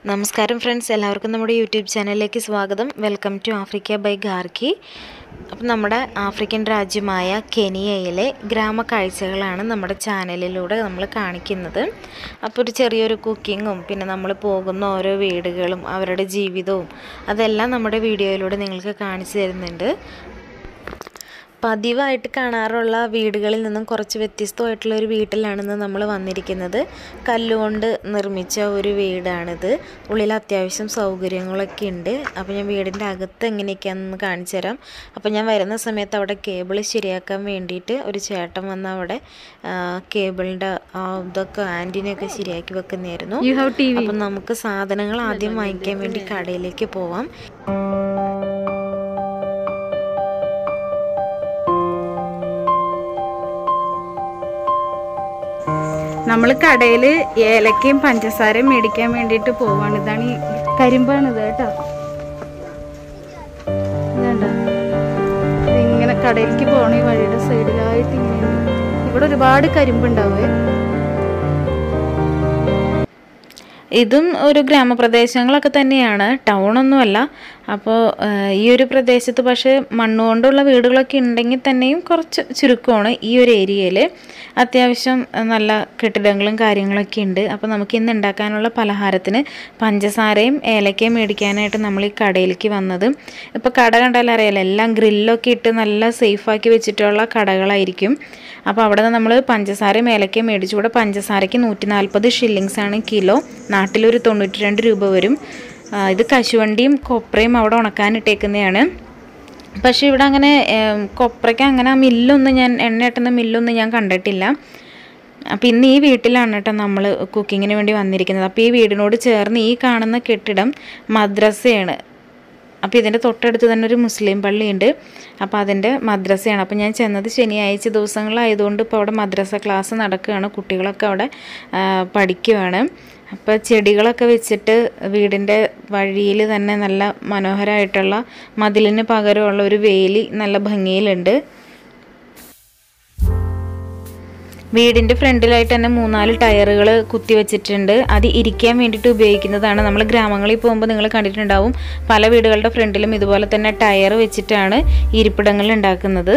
നമസ്കാരം ഫ്രണ്ട്സ് എല്ലാവർക്കും നമ്മുടെ യൂട്യൂബ് ചാനലിലേക്ക് സ്വാഗതം വെൽക്കം ടു ആഫ്രിക്ക ബൈ ഗാർക്കി അപ്പം നമ്മുടെ ആഫ്രിക്കൻ രാജ്യമായ കെനിയയിലെ ഗ്രാമക്കാഴ്ചകളാണ് നമ്മുടെ ചാനലിലൂടെ നമ്മൾ കാണിക്കുന്നത് അപ്പോൾ ഒരു ചെറിയൊരു കുക്കിങ്ങും പിന്നെ നമ്മൾ പോകുന്ന ഓരോ വീടുകളും അവരുടെ ജീവിതവും അതെല്ലാം നമ്മുടെ വീഡിയോയിലൂടെ നിങ്ങൾക്ക് കാണിച്ചു തരുന്നുണ്ട് പതിവായിട്ട് കാണാറുള്ള വീടുകളിൽ നിന്നും കുറച്ച് വ്യത്യസ്തമായിട്ടുള്ള ഒരു വീട്ടിലാണിന്ന് നമ്മൾ വന്നിരിക്കുന്നത് കല്ലുകൊണ്ട് നിർമ്മിച്ച ഒരു വീടാണിത് ഉള്ളിൽ അത്യാവശ്യം സൗകര്യങ്ങളൊക്കെ ഉണ്ട് അപ്പോൾ ഞാൻ വീടിൻ്റെ അകത്ത് എങ്ങനെയൊക്കെയാണെന്ന് കാണിച്ചു തരാം അപ്പോൾ ഞാൻ വരുന്ന സമയത്ത് അവിടെ കേബിൾ ശരിയാക്കാൻ വേണ്ടിയിട്ട് ഒരു ചേട്ടൻ വന്ന് അവിടെ കേബിളിൻ്റെ ഇതൊക്കെ ആൻറ്റിനെയൊക്കെ ശരിയാക്കി വെക്കുന്നതായിരുന്നു You have TV. അപ്പം നമുക്ക് സാധനങ്ങൾ ആദ്യം വാങ്ങിക്കാൻ വേണ്ടി കടയിലേക്ക് പോവാം നമ്മൾ കടയിൽ ഏലക്കയും പഞ്ചസാരയും മേടിക്കാൻ വേണ്ടിയിട്ട് പോവാണ് ഇതാണ് ഈ കരിമ്പാണിത് കേട്ടോ ഇതുണ്ടോ? ഇതിങ്ങനെ കടയിലേക്ക് പോകണ ഈ വഴിയുടെ സൈഡിലായിട്ട് ഇങ്ങനെ ഉണ്ട്. ഇവിടെ ഒരുപാട് കരിമ്പുണ്ടാവേ ഇതും ഒരു ഗ്രാമപ്രദേശങ്ങളൊക്കെ തന്നെയാണ് ടൗണൊന്നുമല്ല അപ്പോൾ ഈ ഒരു പ്രദേശത്ത് പക്ഷേ മണ്ണുകൊണ്ടുള്ള വീടുകളൊക്കെ ഉണ്ടെങ്കിൽ തന്നെയും കുറച്ച് ചുരുക്കമാണ് ഈ ഒരു ഏരിയയിൽ അത്യാവശ്യം ആ, നല്ല കെട്ടിടങ്ങളും കാര്യങ്ങളൊക്കെ ഉണ്ട് അപ്പോൾ നമുക്ക് ഇന്ന് ഉണ്ടാക്കാനുള്ള പലഹാരത്തിന് പഞ്ചസാരയും ഏലക്കയും മേടിക്കാനായിട്ട് നമ്മൾ ഈ കടയിലേക്ക് വന്നത് ഇപ്പോൾ കട കണ്ടാൽ അറിയാലോ എല്ലാം ഗ്രില്ലൊക്കെ ഇട്ട് നല്ല സേഫാക്കി വെച്ചിട്ടുള്ള കടകളായിരിക്കും അപ്പോൾ അവിടെ നിന്ന് നമ്മൾ പഞ്ചസാരയും ഏലക്കയും മേടിച്ചു ഇവിടെ പഞ്ചസാരയ്ക്ക് നൂറ്റി നാൽപ്പത് ഷില്ലിങ്സ് ആണ് കിലോ നാട്ടിലൊരു തൊണ്ണൂറ്റി രണ്ട് രൂപ വരും ആ, ഇത് കശുവണ്ടിയും കൊപ്രയും അവിടെ ഉണക്കാനിട്ടേക്കുന്നതാണ് പക്ഷേ ഇവിടെ അങ്ങനെ ഏം, കൊപ്രയ്ക്ക് അങ്ങനെ ആ മില്ലൊന്നും ഞാൻ എണ്ണയാട്ടുന്ന മില്ലൊന്നും ഞാൻ കണ്ടിട്ടില്ല അപ്പോൾ ഇന്ന് ഈ വീട്ടിലാണ് കേട്ടോ നമ്മൾ കുക്കിങ്ങിന് വേണ്ടി വന്നിരിക്കുന്നത് അപ്പോൾ ഈ വീടിനോട് ചേർന്ന് ഈ കാണുന്ന കെട്ടിടം മദ്രസയാണ് അപ്പോൾ ഇതിൻ്റെ തൊട്ടടുത്ത് തന്നെ ഒരു മുസ്ലിം പള്ളിയുണ്ട് അപ്പോൾ അതിൻ്റെ മദ്രസയാണ് അപ്പോൾ ഞാൻ ചെന്നത് ശനിയാഴ്ച ദിവസങ്ങളായതുകൊണ്ട് ഇപ്പോൾ അവിടെ മദ്രസ ക്ലാസ് നടക്കുകയാണ് കുട്ടികളൊക്കെ അവിടെ ആ, പഠിക്കുവാണ് അപ്പോൾ ചെടികളൊക്കെ വെച്ചിട്ട് വീടിൻ്റെ വഴിയിൽ തന്നെ നല്ല മനോഹരമായിട്ടുള്ള മതിലിന് പകരമുള്ള ഒരു വേലി നല്ല ഭംഗിയിലുണ്ട് വീടിൻ്റെ ഫ്രണ്ടിലായിട്ട് തന്നെ മൂന്നാല് ടയറുകൾ കുത്തി വെച്ചിട്ടുണ്ട് അത് ഇരിക്കാൻ വേണ്ടിയിട്ട് ഉപയോഗിക്കുന്നതാണ് നമ്മൾ ഗ്രാമങ്ങളിൽ പോകുമ്പോൾ നിങ്ങൾ കണ്ടിട്ടുണ്ടാവും പല വീടുകളുടെ ഫ്രണ്ടിലും ഇതുപോലെ തന്നെ ടയർ വെച്ചിട്ടാണ് ഇരിപ്പിടങ്ങൾ ഉണ്ടാക്കുന്നത്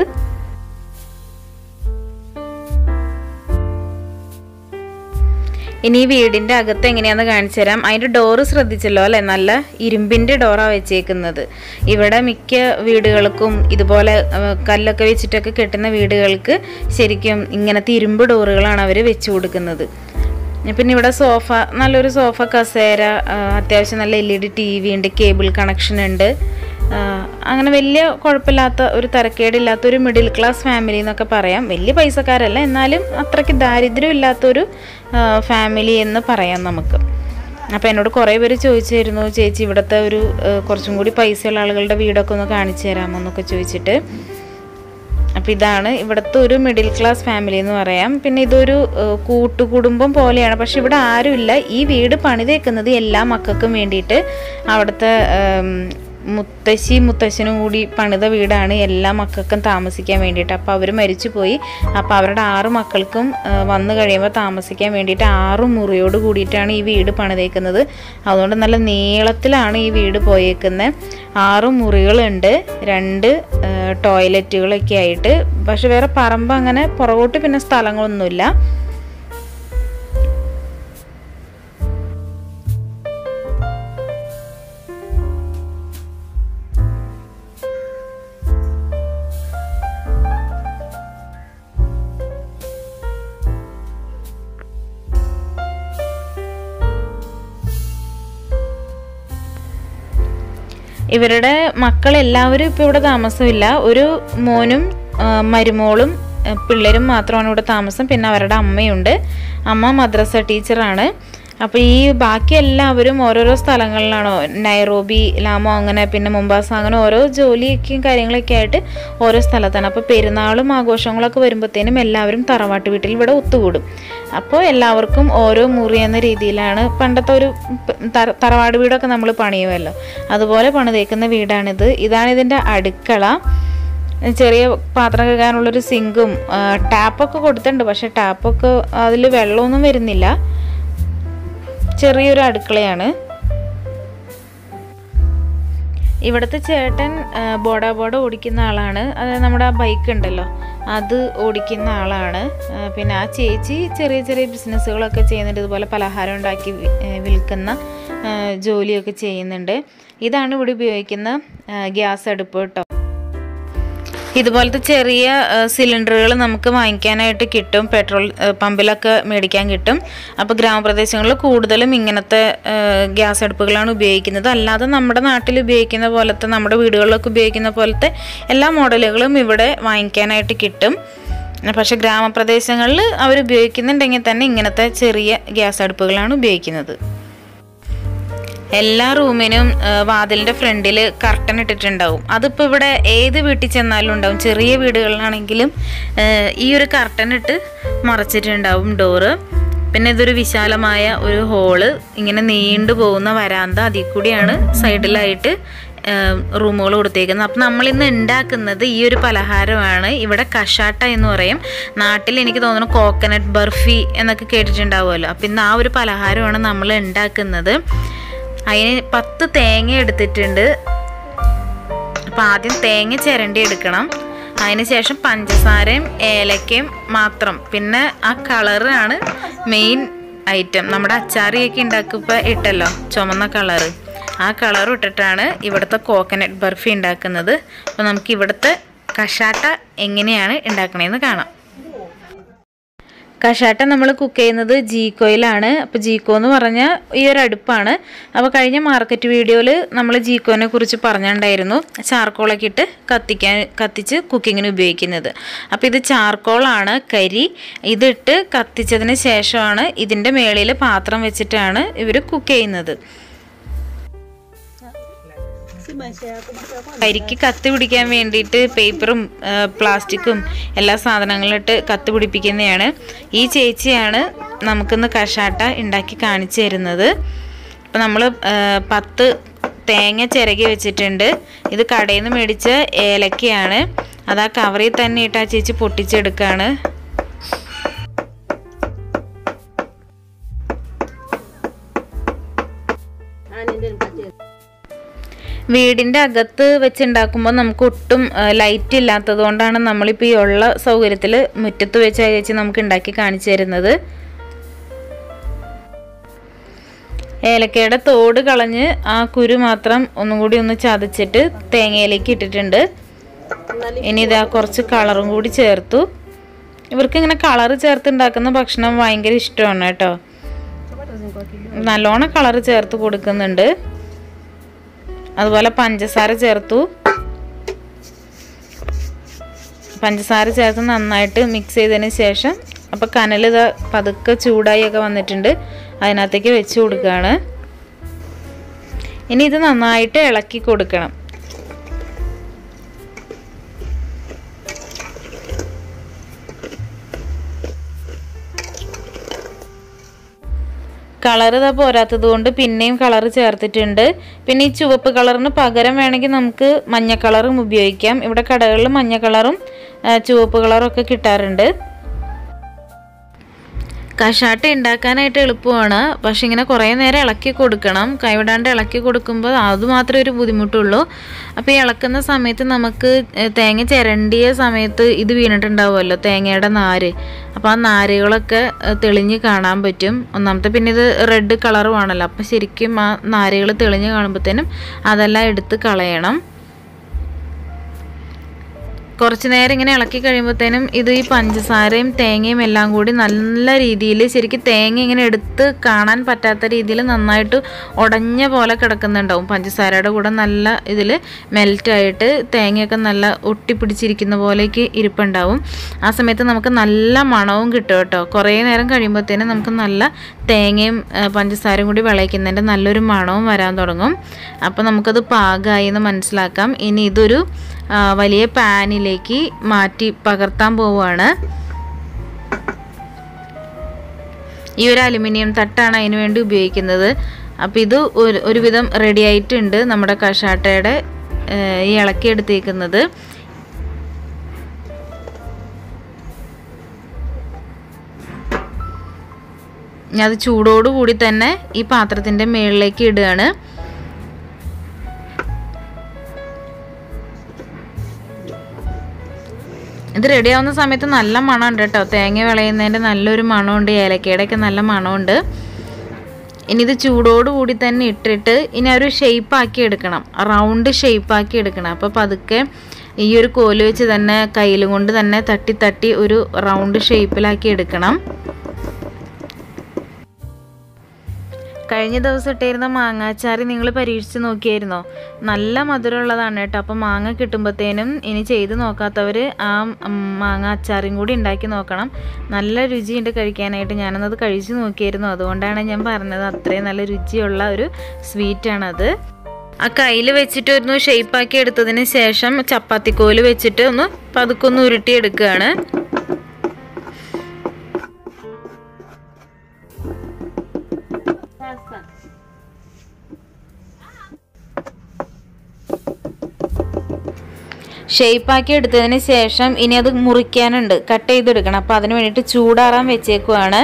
ഇനി ഈ വീടിൻ്റെ അകത്ത് എങ്ങനെയാണെന്ന് കാണിച്ചു തരാം അതിൻ്റെ ഡോറ് ശ്രദ്ധിച്ചല്ലോ അല്ലേ നല്ല ഇരുമ്പിൻ്റെ ഡോറാണ് വെച്ചേക്കുന്നത് ഇവിടെ മിക്ക വീടുകൾക്കും ഇതുപോലെ ആ, കല്ലൊക്കെ വെച്ചിട്ടൊക്കെ കെട്ടുന്ന വീടുകൾക്ക് ശരിക്കും ഇങ്ങനത്തെ ഇരുമ്പ് ഡോറുകളാണ് അവർ വെച്ച് കൊടുക്കുന്നത് പിന്നെ ഇവിടെ സോഫ നല്ലൊരു സോഫ കസേര ആ, അത്യാവശ്യം നല്ല L E D T V ഉണ്ട് കേബിൾ കണക്ഷൻ ഉണ്ട് ആ, അങ്ങനെ വലിയ കുഴപ്പമില്ലാത്ത ഒരു തരക്കേടില്ലാത്ത ഒരു മിഡിൽ ക്ലാസ് ഫാമിലി എന്നൊക്കെ പറയാം വലിയ പൈസക്കാരല്ല എന്നാലും അത്രയ്ക്ക് ദാരിദ്ര്യം ഇല്ലാത്തൊരു ആ, ഫാമിലി എന്ന് പറയാം നമുക്ക് അപ്പോൾ എന്നോട് കുറേ പേര് ചോദിച്ചിരുന്നു ചേച്ചി ഇവിടുത്തെ ഒരു ആ, കുറച്ചും കൂടി പൈസയുള്ള ആളുകളുടെ വീടൊക്കെ ഒന്ന് കാണിച്ചു തരാമോ എന്നൊക്കെ ചോദിച്ചിട്ട് അപ്പോൾ ഇതാണ് ഇവിടുത്തെ ഒരു മിഡിൽ ക്ലാസ് ഫാമിലി എന്ന് പറയാം പിന്നെ ഇതൊരു ഏഹ്, കൂട്ടുകുടുംബം പോലെയാണ് പക്ഷെ ഇവിടെ ആരുമില്ല ഈ വീട് പണിതേക്കുന്നത് എല്ലാ മക്കൾക്കും വേണ്ടിയിട്ട് അവിടുത്തെ ഏം, മുത്തശ്ശി മുത്തശ്ശനും കൂടി പണിത വീടാണ് എല്ലാ മക്കൾക്കും താമസിക്കാൻ വേണ്ടിയിട്ട് അപ്പോൾ അവർ മരിച്ചു പോയി അപ്പോൾ അവരുടെ ആറ് മക്കൾക്കും ഏഹ്, വന്നു കഴിയുമ്പോൾ താമസിക്കാൻ വേണ്ടിയിട്ട് ആറ് മുറിയോട് കൂടിയിട്ടാണ് ഈ വീട് പണിതേക്കുന്നത് അതുകൊണ്ട് നല്ല നീളത്തിലാണ് ഈ വീട് പോയേക്കുന്നത് ആറ് മുറികളുണ്ട് രണ്ട് ഏഹ്, ടോയ്ലറ്റുകളൊക്കെ ആയിട്ട് പക്ഷെ വേറെ പറമ്പ് അങ്ങനെ പുറകോട്ട് പിന്നെ സ്ഥലങ്ങളൊന്നുമില്ല ഇവരുടെ മക്കൾ എല്ലാവരും ഇപ്പോൾ ഇവിടെ താമസമില്ല ഒരു മോനും ആ, മരുമോളും ആ, പിള്ളേരും മാത്രമാണ് ഇവിടെ താമസം പിന്നെ അവരുടെ അമ്മയുണ്ട് അമ്മ മദ്രസ ടീച്ചറാണ് അപ്പോൾ ഈ ബാക്കി എല്ലാവരും ഓരോരോ സ്ഥലങ്ങളിലാണോ നൈറോബി ലാമോ അങ്ങനെ പിന്നെ മുംബാസ അങ്ങനെ ഓരോ ജോലിയൊക്കെയും കാര്യങ്ങളൊക്കെ ആയിട്ട് ഓരോ സ്ഥലത്താണ് അപ്പോൾ പെരുന്നാളും ആഘോഷങ്ങളൊക്കെ വരുമ്പോഴത്തേനും എല്ലാവരും തറവാട്ട് വീട്ടിൽ ഇവിടെ ഒത്തുകൂടും അപ്പോൾ എല്ലാവർക്കും ഓരോ മുറി എന്ന രീതിയിലാണ് പണ്ടത്തെ ഒരു പ- തറ- തറവാട് വീടൊക്കെ നമ്മൾ പണിയുമല്ലോ അതുപോലെ പണിതേക്കുന്ന വീടാണിത് ഇതാണ് ഇതിൻ്റെ അടുക്കള ചെറിയ പാത്രം കഴുകാനുള്ളൊരു സിങ്കും ആ, ടാപ്പൊക്കെ കൊടുത്തിട്ടുണ്ട് പക്ഷെ ടാപ്പൊക്കെ അതിൽ വെള്ളമൊന്നും വരുന്നില്ല ചെറിയൊരു അടുക്കളയാണ് ഇവിടുത്തെ ചേട്ടൻ ആ, ബോഡ ബോഡ ഓടിക്കുന്ന ആളാണ് അത് നമ്മുടെ ആ ബൈക്ക് ഉണ്ടല്ലോ അത് ഓടിക്കുന്ന ആളാണ് ആ, പിന്നെ ആ ചേച്ചി ചെറിയ ചെറിയ ബിസിനസ്സുകളൊക്കെ ചെയ്യുന്നുണ്ട് ഇതുപോലെ പലഹാരം ഉണ്ടാക്കി വി- ഏ, വിൽക്കുന്ന ആ, ജോലിയൊക്കെ ചെയ്യുന്നുണ്ട് ഇതാണ് ഇവിടെ ഉപയോഗിക്കുന്ന ആ, ഗ്യാസ് അടുപ്പ് കേട്ടോ ഇതുപോലത്തെ ചെറിയ സിലിണ്ടറുകൾ നമുക്ക് വാങ്ങിക്കാനായിട്ട് കിട്ടും പെട്രോൾ ആ, പമ്പിലൊക്കെ മേടിക്കാൻ കിട്ടും അപ്പോൾ ഗ്രാമപ്രദേശങ്ങളിൽ കൂടുതലും ഇങ്ങനത്തെ ആ, ഗ്യാസ് അടുപ്പുകളാണ് ഉപയോഗിക്കുന്നത് അല്ലാതെ നമ്മുടെ നാട്ടിൽ ഉപയോഗിക്കുന്ന പോലത്തെ നമ്മുടെ വീടുകളിലൊക്കെ ഉപയോഗിക്കുന്ന പോലത്തെ എല്ലാ മോഡലുകളും ഇവിടെ വാങ്ങിക്കാനായിട്ട് കിട്ടും പക്ഷേ ഗ്രാമപ്രദേശങ്ങളിൽ അവർ ഉപയോഗിക്കുന്നുണ്ടെങ്കിൽ തന്നെ ഇങ്ങനത്തെ ചെറിയ ഗ്യാസ് അടുപ്പുകളാണ് ഉപയോഗിക്കുന്നത് എല്ലാ റൂമിനും ആ, വാതിലിന്റെ ഫ്രണ്ടിൽ കർട്ടൻ ഇട്ടിട്ടുണ്ടാവും അതിപ്പോൾ ഇവിടെ ഏത് വീട്ടിൽ ചെന്നാലും ഉണ്ടാവും ചെറിയ വീടുകളിലാണെങ്കിലും ആ, ഈ ഒരു കർട്ടൻ ഇട്ട് മറച്ചിട്ടുണ്ടാവും ഡോറ് പിന്നെ ഇതൊരു വിശാലമായ ഒരു ഹോള് ഇങ്ങനെ നീണ്ടു പോകുന്ന വരാന്ത അതിൽ കൂടിയാണ് സൈഡിലായിട്ട് റൂമുകൾ കൊടുത്തേക്കുന്നത് അപ്പം നമ്മളിന്ന് ഉണ്ടാക്കുന്നത് ഈ ഒരു പലഹാരമാണ് ഇവിടെ കഷാട്ട എന്ന് പറയും നാട്ടിൽ എനിക്ക് തോന്നുന്നു കോക്കനട്ട് ബർഫി എന്നൊക്കെ കേട്ടിട്ടുണ്ടാവുമല്ലോ അപ്പം ഇന്ന് ആ ഒരു പലഹാരമാണ് നമ്മൾ ഉണ്ടാക്കുന്നത് അതിന് പത്ത് തേങ്ങ എടുത്തിട്ടുണ്ട് അപ്പം ആദ്യം തേങ്ങ ചിരണ്ടി എടുക്കണം അതിന് ശേഷം പഞ്ചസാരയും ഏലക്കയും മാത്രം പിന്നെ ആ കളറാണ് മെയിൻ ഐറ്റം നമ്മുടെ അച്ചാറിയൊക്കെ ഉണ്ടാക്കുമ്പോൾ ഇട്ടല്ലോ ചുമന്ന കളറ് ആ കളർ ഇട്ടിട്ടാണ് ഇവിടുത്തെ കോക്കനട്ട് ബർഫി ഉണ്ടാക്കുന്നത് അപ്പോൾ നമുക്ക് ഇവിടുത്തെ കഷാട്ട എങ്ങനെയാണ് ഉണ്ടാക്കണതെന്ന് കാണാം കഷാട്ട നമ്മൾ കുക്ക് ചെയ്യുന്നത് ജീക്കോയിലാണ് അപ്പോൾ ജീക്കോ എന്ന് പറഞ്ഞാൽ ഈ ഒരു അടുപ്പാണ് അപ്പോൾ കഴിഞ്ഞ മാർക്കറ്റ് വീഡിയോയിൽ നമ്മൾ ജീക്കോനെ കുറിച്ച് പറഞ്ഞിട്ടുണ്ടായിരുന്നു ചാർക്കോളൊക്കെ ഇട്ട് കത്തിക്കാൻ കത്തിച്ച് കുക്കിങ്ങിന് ഉപയോഗിക്കുന്നത് അപ്പോൾ ഇത് ചാർക്കോളാണ് കരി ഇതിട്ട് കത്തിച്ചതിന് ശേഷമാണ് ഇതിൻ്റെ മേളിൽ പാത്രം വെച്ചിട്ടാണ് ഇവർ കുക്ക് ചെയ്യുന്നത് കരിക്ക് കത്തി പിടിക്കാൻ വേണ്ടിയിട്ട് പേപ്പറും ആ, പ്ലാസ്റ്റിക്കും എല്ലാ സാധനങ്ങളും ഇട്ട് കത്തി പിടിപ്പിക്കുന്നതാണ് ഈ ചേച്ചിയാണ് നമുക്കിന്ന് കഷാട്ട ഉണ്ടാക്കി കാണിച്ചു തരുന്നത് അപ്പം നമ്മൾ പത്ത് തേങ്ങ ചിരകി വെച്ചിട്ടുണ്ട് ഇത് കടയിൽ നിന്ന് മേടിച്ച ഏലക്കയാണ് അത് ആ കവറിൽ തന്നെ ഇട്ട് ആ ചേച്ചി പൊട്ടിച്ചെടുക്കുകയാണ് വീടിൻ്റെ അകത്ത് വെച്ചുണ്ടാക്കുമ്പോൾ നമുക്ക് ഒട്ടും ലൈറ്റ് ഇല്ലാത്തത് കൊണ്ടാണ് നമ്മളിപ്പോൾ ഈ ഉള്ള സൗകര്യത്തിൽ മുറ്റത്ത് വെച്ച് ആ ചേച്ചി നമുക്ക് ഉണ്ടാക്കി കാണിച്ചു തരുന്നത് ഏലക്കയുടെ തോട് കളഞ്ഞ് ആ കുരു മാത്രം ഒന്നും കൂടി ഒന്ന് ചതച്ചിട്ട് തേങ്ങയിലേക്ക് ഇട്ടിട്ടുണ്ട് ഇനി ഇതാ കുറച്ച് കളറും കൂടി ചേർത്തു ഇവർക്ക് ഇങ്ങനെ കളറ് ചേർത്ത് ഉണ്ടാക്കുന്ന ഭക്ഷണം ഭയങ്കര ഇഷ്ടമാണ് കേട്ടോ നല്ലോണം കളറ് ചേർത്ത് കൊടുക്കുന്നുണ്ട് അതുപോലെ പഞ്ചസാര ചേർത്തു പഞ്ചസാര ചേർത്ത് നന്നായിട്ട് മിക്സ് ചെയ്തതിന് ശേഷം അപ്പോൾ കനൽ ഇതാ പതുക്കെ ചൂടായി ഒക്കെ വന്നിട്ടുണ്ട് അതിനകത്തേക്ക് വെച്ച് കൊടുക്കുകയാണ് ഇനി ഇത് നന്നായിട്ട് ഇളക്കി കൊടുക്കണം കളർ ഇതാ പോരാത്തത് കൊണ്ട് പിന്നെയും കളർ ചേർത്തിട്ടുണ്ട് പിന്നെ ഈ ചുവപ്പ് കളറിന് പകരം വേണമെങ്കിൽ നമുക്ക് മഞ്ഞ കളറും ഉപയോഗിക്കാം ഇവിടെ കടകളിൽ മഞ്ഞ കളറും ആ, ചുവപ്പ് കളറും ഒക്കെ കിട്ടാറുണ്ട് കഷാട്ട ഉണ്ടാക്കാനായിട്ട് എളുപ്പമാണ് പക്ഷെ ഇങ്ങനെ കുറേ നേരം ഇളക്കി കൊടുക്കണം കൈവിടാണ്ട് ഇളക്കി കൊടുക്കുമ്പോൾ അത് മാത്രമേ ഒരു ബുദ്ധിമുട്ടുള്ളൂ അപ്പോൾ ഈ ഇളക്കുന്ന സമയത്ത് നമുക്ക് ഏഹ്, തേങ്ങ ചിരണ്ടിയ സമയത്ത് ഇത് വീണിട്ടുണ്ടാവുമല്ലോ തേങ്ങയുടെ നാര് അപ്പോൾ ആ നാരുകളൊക്കെ ഏഹ്, തെളിഞ്ഞ് കാണാൻ പറ്റും ഒന്നാമത്തെ പിന്നെ ഇത് റെഡ് കളറുമാണല്ലോ അപ്പോൾ ശരിക്കും ആ നാരുകൾ തെളിഞ്ഞ് കാണുമ്പോഴത്തേനും അതെല്ലാം എടുത്ത് കളയണം കുറച്ച് നേരം ഇങ്ങനെ ഇളക്കി കഴിയുമ്പോഴത്തേനും ഇത് ഈ പഞ്ചസാരയും തേങ്ങയും എല്ലാം കൂടി നല്ല രീതിയിൽ ശരിക്കും തേങ്ങ ഇങ്ങനെ എടുത്ത് കാണാൻ പറ്റാത്ത രീതിയിൽ നന്നായിട്ട് ഉടഞ്ഞ പോലെ കിടക്കുന്നുണ്ടാവും പഞ്ചസാരയുടെ കൂടെ നല്ല ഇതിൽ മെൽറ്റായിട്ട് തേങ്ങയൊക്കെ നല്ല ഒട്ടിപ്പിടിച്ചിരിക്കുന്ന പോലേക്ക് ഇരിപ്പുണ്ടാവും ആ സമയത്ത് നമുക്ക് നല്ല മണവും കിട്ടും കേട്ടോ കുറേ നേരം കഴിയുമ്പോഴത്തേനും നമുക്ക് നല്ല തേങ്ങയും ആ, പഞ്ചസാരയും കൂടി വിളയിക്കുന്നതിൻ്റെ നല്ലൊരു മണവും വരാൻ തുടങ്ങും അപ്പോൾ നമുക്കത് പാകമായി എന്ന് മനസ്സിലാക്കാം ഇനി ഇതൊരു ആ, വലിയ പാനിലേക്ക് മാറ്റി പകർത്താൻ പോവുകയാണ് ഈ ഒരു അലുമിനിയം തട്ടാണ് അതിന് വേണ്ടി ഉപയോഗിക്കുന്നത് അപ്പോൾ ഇത് ഒരു ഒരുവിധം റെഡി ആയിട്ടുണ്ട് നമ്മുടെ കഷാട്ടയുടെ ആ, ഈ ഇളക്കിയെടുത്തേക്കുന്നത് ഞാൻ അത് ചൂടോടുകൂടി തന്നെ ഈ പാത്രത്തിൻ്റെ മുകളിലേക്ക് ഇടുകയാണ് ഇത് റെഡി ആവുന്ന സമയത്ത് നല്ല മണമുണ്ട് കേട്ടോ തേങ്ങ വിളയുന്നതിൻ്റെ നല്ലൊരു മണമുണ്ട് ഏലക്കയുടെ ഒക്കെ നല്ല മണമുണ്ട് ഇനി ഇത് ചൂടോടുകൂടി തന്നെ ഇട്ടിട്ട് ഇനി ഒരു ഷേപ്പ് ആക്കി എടുക്കണം റൗണ്ട് ഷേപ്പ് ആക്കി എടുക്കണം അപ്പോൾ പതുക്കെ ഈ ഒരു കോല് വെച്ച് തന്നെ കയ്യിലും കൊണ്ട് തന്നെ തട്ടി തട്ടി ഒരു റൗണ്ട് ഷേപ്പിലാക്കി എടുക്കണം കഴിഞ്ഞ ദിവസം ഇട്ടിരുന്ന മാങ്ങാച്ചാറി നിങ്ങൾ പരീക്ഷിച്ച് നോക്കിയായിരുന്നോ നല്ല മധുരമുള്ളതാണ് കേട്ടോ അപ്പോൾ മാങ്ങ കിട്ടുമ്പോഴത്തേനും ഇനി ചെയ്ത് നോക്കാത്തവർ ആ ഉം, മാങ്ങ അച്ചാറും കൂടി ഉണ്ടാക്കി നോക്കണം നല്ല രുചിയുണ്ട് കഴിക്കാനായിട്ട് ഞാനന്നത് കഴിച്ച് നോക്കിയായിരുന്നു അതുകൊണ്ടാണ് ഞാൻ പറഞ്ഞത് അത്രയും നല്ല രുചിയുള്ള ഒരു സ്വീറ്റാണത് ആ കയ്യിൽ വെച്ചിട്ട് ഒന്ന് ഷേപ്പാക്കി എടുത്തതിന് ശേഷം ചപ്പാത്തിക്കോല് വെച്ചിട്ട് ഒന്ന് പതുക്കൊന്ന് ഉരുട്ടിയെടുക്കുകയാണ് ഷേപ്പാക്കി എടുത്തതിന് ശേഷം ഇനി അത് മുറിക്കാനുണ്ട് കട്ട് ചെയ്തെടുക്കണം അപ്പോൾ അതിന് വേണ്ടിയിട്ട് ചൂടാറാൻ വെച്ചേക്കുവാണ്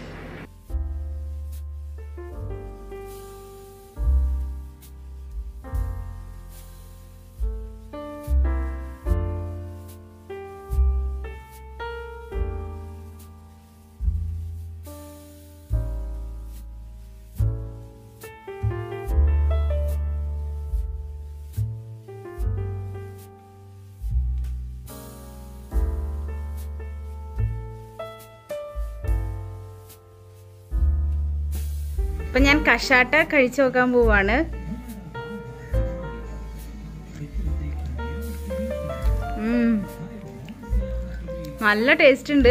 അപ്പൊ ഞാൻ കഷാട്ട കഴിച്ചു നോക്കാൻ പോവാണ് ഉം. നല്ല ടേസ്റ്റ് ഉണ്ട്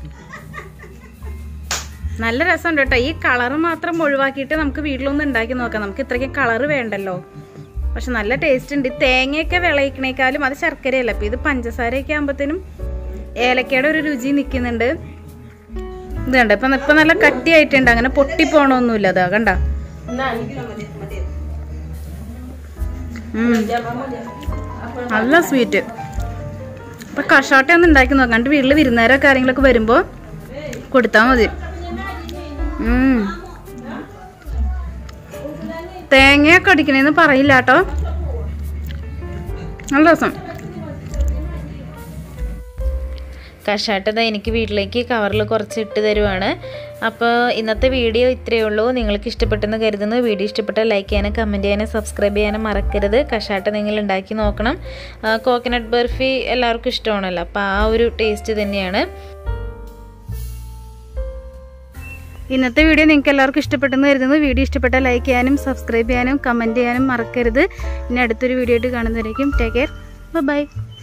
നല്ല രസമുണ്ട് കേട്ടോ ഈ കളറ് മാത്രം ഒഴിവാക്കിയിട്ട് നമുക്ക് വീട്ടിലൊന്ന് ഉണ്ടാക്കി നോക്കാം നമുക്ക് ഇത്രയ്ക്ക് കളറ് വേണ്ടല്ലോ പക്ഷെ നല്ല ടേസ്റ്റ് ഉണ്ട് ഈ തേങ്ങയൊക്കെ വിളയിക്കണേക്കാളും അത് ശർക്കരയല്ല അപ്പൊ ഇത് പഞ്ചസാരയൊക്കെ ആകുമ്പോഴത്തേനും ഏലക്കയുടെ ഒരു രുചി നിൽക്കുന്നുണ്ട് ഇത് കണ്ട ഇപ്പൊ ഇപ്പൊ നല്ല കട്ടിയായിട്ടുണ്ട് അങ്ങനെ പൊട്ടിപ്പോണൊന്നുമില്ല അതാ കണ്ട നല്ല സ്വീറ്റ് അപ്പൊ കഷാട്ട ഒന്ന് ഉണ്ടാക്കി നോക്കാം എന്നിട്ട് വീട്ടിൽ വിരുന്നേരൊക്കെ ആരെങ്കിലൊക്കെ വരുമ്പോ കൊടുത്താ മതി ഉം. തേങ്ങയൊക്കെ അടിക്കണേന്ന് പറയില്ല കേട്ടോ നല്ല രസം കഷാട്ടത എനിക്ക് വീട്ടിലേക്ക് കവറിൽ കുറച്ച് ഇട്ട് തരുവാണ് അപ്പോൾ ഇന്നത്തെ വീഡിയോ ഇത്രയേ ഉള്ളൂ നിങ്ങൾക്ക് ഇഷ്ടപ്പെട്ടെന്ന് കരുതുന്നു വീഡിയോ ഇഷ്ടപ്പെട്ടാൽ ലൈക്ക് ചെയ്യാനും കമൻറ്റ് ചെയ്യാനും സബ്സ്ക്രൈബ് ചെയ്യാനും മറക്കരുത് കഷാട്ട നിങ്ങൾ ഉണ്ടാക്കി നോക്കണം കോക്കനട്ട് ബർഫി എല്ലാവർക്കും ഇഷ്ടമാണല്ലോ അപ്പോൾ ആ ഒരു ടേസ്റ്റ് തന്നെയാണ് ഇന്നത്തെ വീഡിയോ നിങ്ങൾക്ക് എല്ലാവർക്കും ഇഷ്ടപ്പെട്ടെന്ന് കരുതുന്നു വീഡിയോ ഇഷ്ടപ്പെട്ടാൽ ലൈക്ക് ചെയ്യാനും സബ്സ്ക്രൈബ് ചെയ്യാനും കമൻറ്റ് ചെയ്യാനും മറക്കരുത് ഇനി അടുത്തൊരു വീഡിയോ ആയിട്ട് കാണുന്നവരേക്കും ടേക്ക് കെയർ ബൈ